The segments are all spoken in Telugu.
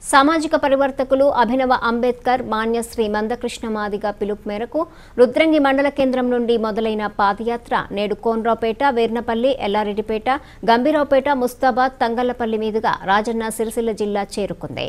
సామాజిక పరివర్తకులు అభినవ అంబేద్కర్ మాన్యశ్రీ మందకృష్ణ మాదిగ పిలుపు మేరకు రుద్రంగి మండల కేంద్రం నుండి మొదలైన పాదయాత్ర నేడు కోన్రావుపేట వీర్నపల్లి ఎల్లారెడ్డిపేట గంభీరావుపేట ముస్తాబాద్ తంగళ్లపల్లి మీదుగా రాజన్న సిరిసిల్ల జిల్లా చేరుకుంది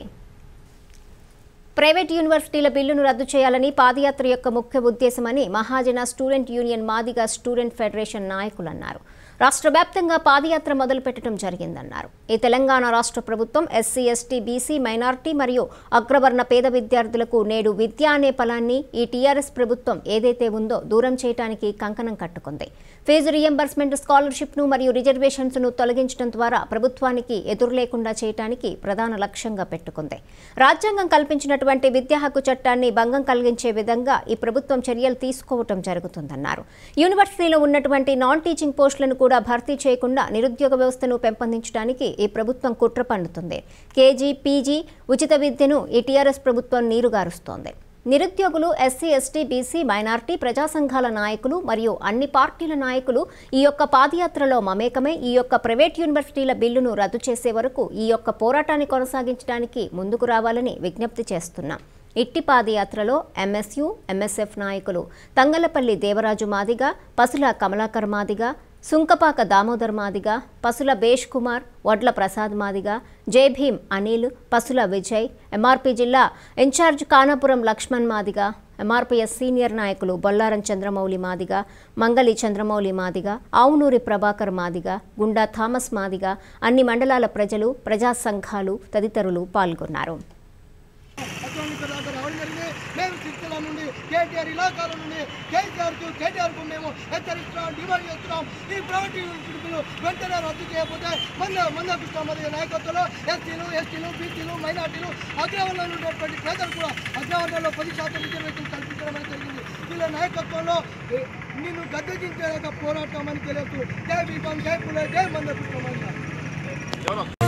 ప్రైవేట్ యూనివర్సిటీల బిల్లును రద్దు చేయాలని పాదయాత్ర యొక్క ముఖ్య ఉద్దేశమని Mahajana student union Madiga student federation నాయకులు అన్నారు రాష్ట్ర వ్యాప్తంగా పాదయాత్ర మొదలుపెట్టడం జరిగిందన్నారు ఈ తెలంగాణ రాష్ట్ర ప్రభుత్వం ఎస్సీ ఎస్టీ బీసీ మైనార్టీ మరియు అగ్రవర్ణ పేద విద్యార్థులకు నేడు విద్య అనే ఫలాన్ని ఈ టీఆర్ఎస్ ప్రభుత్వం ఏదైతే ఉందో దూరం చేయడానికి కంకణం కట్టుకుంది ఫీజు రియంబర్స్మెంట్ స్కాలర్షిప్ను మరియు రిజర్వేషన్స్ను తొలగించడం ద్వారా ప్రభుత్వానికి ఎదురు లేకుండా చేయడానికి ప్రధాన లక్ష్యంగా పెట్టుకుంది రాజ్యాంగం కల్పించినటువంటి విద్యా హక్కు చట్టాన్ని భంగం కలిగించే విధంగా ఈ ప్రభుత్వం చర్యలు తీసుకోవటం జరుగుతుందన్నారు యూనివర్సిటీలో ఉన్నటువంటి నాన్ టీచింగ్ పోస్టులను కూడా భర్తీ చేయకుండా నిరుద్యోగ వ్యవస్థను పెంపొందించడానికి ఈ ప్రభుత్వం కుట్ర పన్నుతుంది కేజీ పీజీ ఉచిత విద్యను ఈ టీఆర్ఎస్ ప్రభుత్వం నీరుగారుస్తోంది నిరుద్యోగులు ఎస్సీ ఎస్టీ బీసీ మైనార్టీ ప్రజా సంఘాల నాయకులు మరియు అన్ని పార్టీల నాయకులు ఈ యొక్క పాదయాత్రలో మమేకమై ఈ యొక్క ప్రైవేట్ యూనివర్సిటీల బిల్లును రద్దు చేసే వరకు ఈ యొక్క పోరాటాన్ని కొనసాగించడానికి ముందుకు రావాలని విజ్ఞప్తి చేస్తున్నాం ఇట్టి పాదయాత్రలో ఎంఎస్యు ఎంఎస్ఎఫ్ నాయకులు తంగలపల్లి దేవరాజు మాదిగ పసుల కమలాకర్ మాదిగ సుంకపాక దామోదర్ మాదిగ పసుల బేష్ కుమార్ వడ్ల ప్రసాద్ మాదిగ జై భీమ్ అనిల్ పసుల విజయ్ ఎంఆర్పీ జిల్లా incharge Kanapuram Laxman Madiga MRPS senior నాయకులు బొల్లారం చంద్రమౌళి మాదిగ మంగళి చంద్రమౌళి మాదిగ ఆవునూరి ప్రభాకర్ మాదిగ గుండా థామస్ మాదిగ అన్ని మండలాల ప్రజలు ప్రజా సంఘాలు తదితరులు పాల్గొన్నారు అటువంటి దాకా రావడం జరిగింది మేము సిరిసిల్ల నుండి కేటీఆర్ ఇలాకాల నుండి కేసీఆర్కు కేటీఆర్కు మేము హెచ్చరిస్తున్నాం డిమాండ్ చేస్తున్నాం ఈ ప్రైవేట్ యూనివర్సిటీలు వెంటనే రద్దు చేయకపోతే మన మంద కృష్ణమది నాయకత్వంలో ఎస్సీలు ఎస్టీలు బీసీలు మైనార్టీలు అగ్రవర్ణంలో ఉన్నటువంటి ప్రజలు కూడా అగ్రవర్ణంలో పది శాతం రిజర్వేషన్ కల్పించడం అనేది జరిగింది వీళ్ళ నాయకత్వంలో ఏ, నిన్ను గద్దెదించేలాగా పోరాటం అని తెలియదు జై బీపం జై పులే జై మంద కృష్ణమని